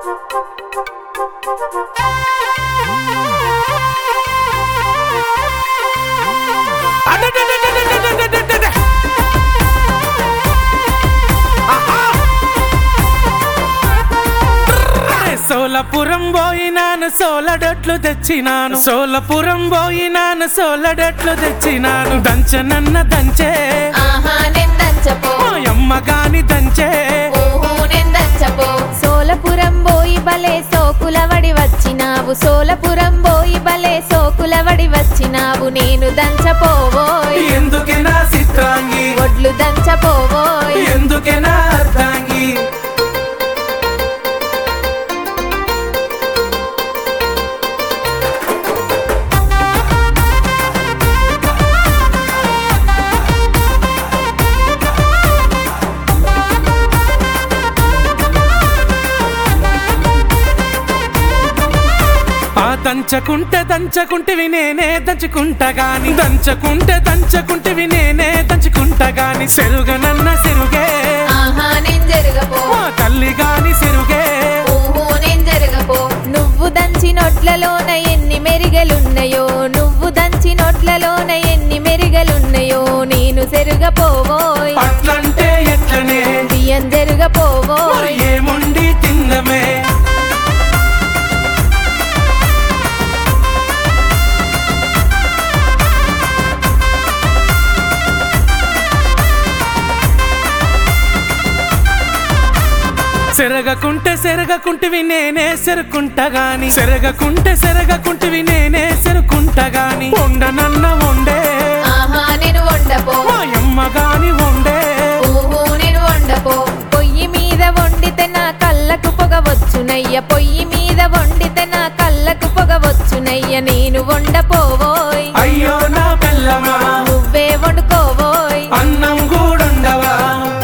అడడడడడడడడడడ. ఆహా. అరే సోలపురం పోయినాను సోలడట్లు తెచ్చినాను సోలపురం పోయినాను సోలడట్లు తెచ్చినాను దంచనన్న దంచే ఆహా నిందంచపో మా అమ్మ గాని దంచే ఓహో నిందంచపో సోలపురం బోయి బలే సోకులవడి వచ్చినావు సోలపురం బోయి బలే సోకులవడి వచ్చినావు నేను దంచపోవోయ్ ఎందుకే నా సిత్రాంగి ఒడ్లు దంచపోవోయ్ ఎందుకే నా అర్ధాంగి ఆ దంచకుంటే దంచకుంటివి నేనే దంచుకుంటా గాని దంచకుంటే దంచకుంటివి నేనే దంచుకుంటా గాని సెరుగనన్న సెరుగే ఆహా నేను జరగపో మా తల్లి గాని సెరుగే ఓహో నేను జరగపో నువ్వు దంచి నొట్లలోన ఎన్ని మెరిగలున్నాయో నువ్వు దంచి నొట్లలోన ఎన్ని మెరిగలున్నాయో నేను సెరుగపోవోయ్ అట్లంటే ఎట్లనే బియ్యం జరగపోవోయ్ మరి ఏముండి తిందమే సెరగకుంటే సెరగకుంటివి నేనే సెరుకుంటా గాని సెరగకుంటే సెరగకుంటివి నేనే సెరుకుంటా గాని ఉండనన్న ఉండే ఆహా నేను వండపో మా అమ్మ గాని ఉండే ఓహో నేను వండపో పొయ్యి మీద వండితే నా కళ్ళకు పొగ వచ్చునయ్య పొయ్యి మీద వండితే నా కళ్ళకు పొగ వచ్చునయ్య నేను వండపోవోయ్ అయ్యో నా పిల్లమా నువ్వే వండుకోవోయ్ అన్నం కూడుండవా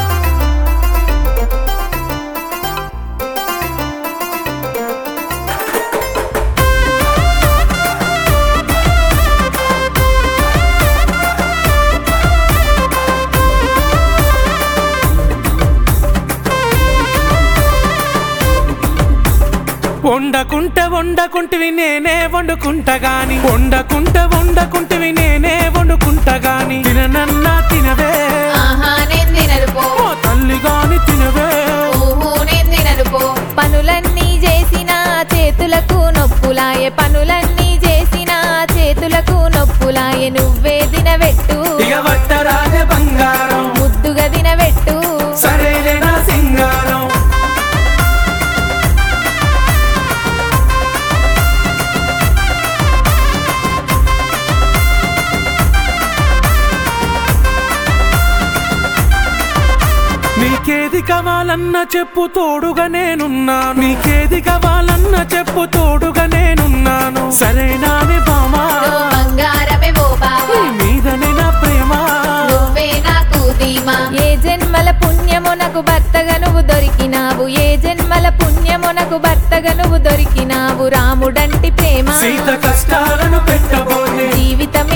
వండకుంటే వండకుంటివి నేనే వండుకుంటా గాని వండకుంటే వండకుంటివి నేనే వండుకుంటా గాని తిననన్నా తినవే ఆహా నేను తినరుపో ఓ తల్లి గాని తినవే ఓహో నేను తినరుపో పనులన్నీ చేసిన చేతులకు నొప్పులాయే పనులన్నీ చేసిన చేతులకు నొప్పులాయే నువ్వే తినబెట్టు ఇక వట్టరాజ బంగారం ముద్దుగా తినబెట్టు సరేలే నా సింగారం నీకేది కావాలన్న చెప్పు తోడుగా నేనున్నాను నీకేది కావాలన్న చెప్పు తోడుగా నేనున్నాను సరేనానే బామా నువ్వు బంగారమే ఓ బావా నీ మీదనే నా ప్రేమ నువ్వే నాకు ధీమా ఏ జన్మల పుణ్యము నాకు భర్తగా నువ్వు దొరికినావు ఏ జన్మల పుణ్యము నాకు భర్తగా నువ్వు దొరికినావు రాముడంటి ప్రేమ సీత కష్టాలను పెట్టబోనే జీవితం